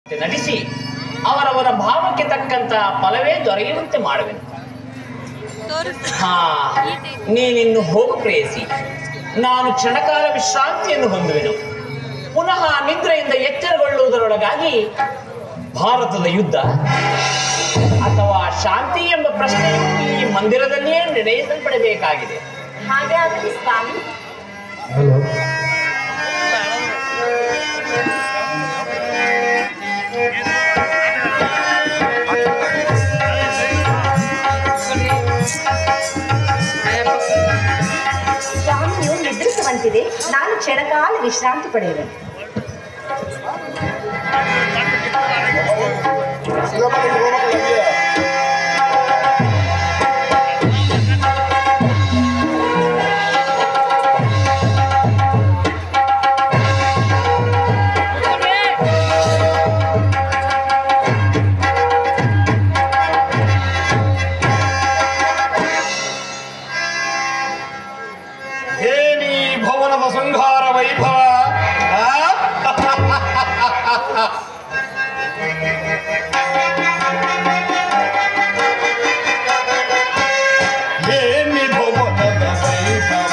ನಟಿಸಿ ಅವರವರ ಭಾವಕ್ಕೆ ತಕ್ಕಂತ ಫಲವೇ ದೊರೆಯುವಂತೆ ಮಾಡುವೆನು ಹಾ ನೀನಿನ್ನು ಹೋಗು ಪ್ರೇಯಸಿ ನಾನು ಕ್ಷಣಕಾಲ ವಿಶ್ರಾಂತಿಯನ್ನು ಹೊಂದುವೆನು ಪುನಃ ನಿದ್ರೆಯಿಂದ ಎಚ್ಚರಗೊಳ್ಳುವುದರೊಳಗಾಗಿ ಭಾರತದ ಯುದ್ಧ ಅಥವಾ ಶಾಂತಿ ಎಂಬ ಪ್ರಶ್ನೆಯು ಈ ಮಂದಿರದಲ್ಲಿಯೇ ನಿರ್ಣಯಿಸಲ್ಪಡಬೇಕಾಗಿದೆ ಹಾಗೆ ಆಗಲಿ ಸ್ವಾಮಿ ಹಲೋ ಸ್ವಾಮಿಯು ನಿದ್ರಿಸುವಂತಿದೆ ನಾನು ಕ್ಷಣಕಾಲ ವಿಶ್ರಾಂತಿ ಪಡೆಯುವೆನು ಏನಿ ಭವನದ ಸಂಹಾರ ವೈಭವ ಆ? ಏನಿ ಭವನದ ವೈಭವ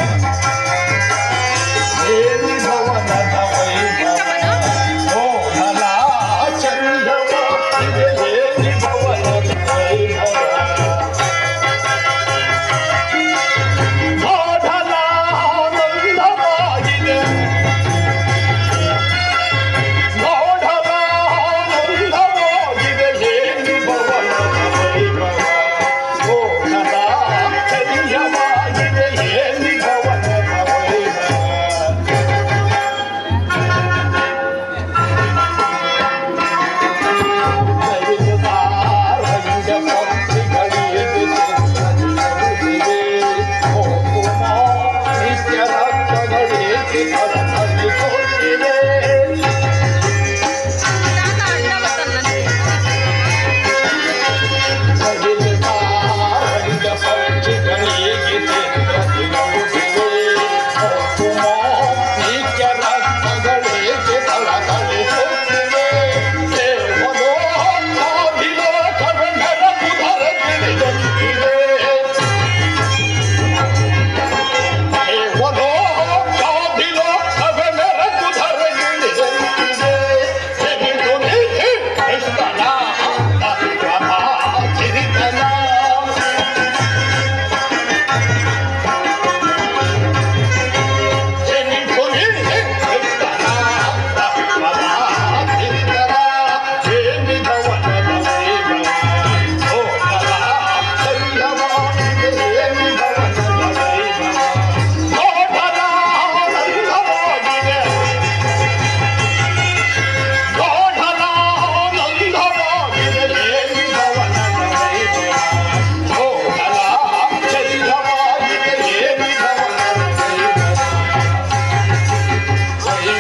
ಏನಿ ಭವನದ ವೈಭವ ಮೋಹನ ಚಂದವ ಏನಿ ಭವನದ ವೈಭವ ನೋಡಲಾನಂದವಾಗಿದೆ ನೋಡಲಾನಂದವಾಗಿದೆ ಏನು ಭವನದ ವೈಭವ ಮೋಹನ ಚಂದ್ಯವಾಗಿದೆ ಏನು ಭವನದ ವೈಭವ Oh,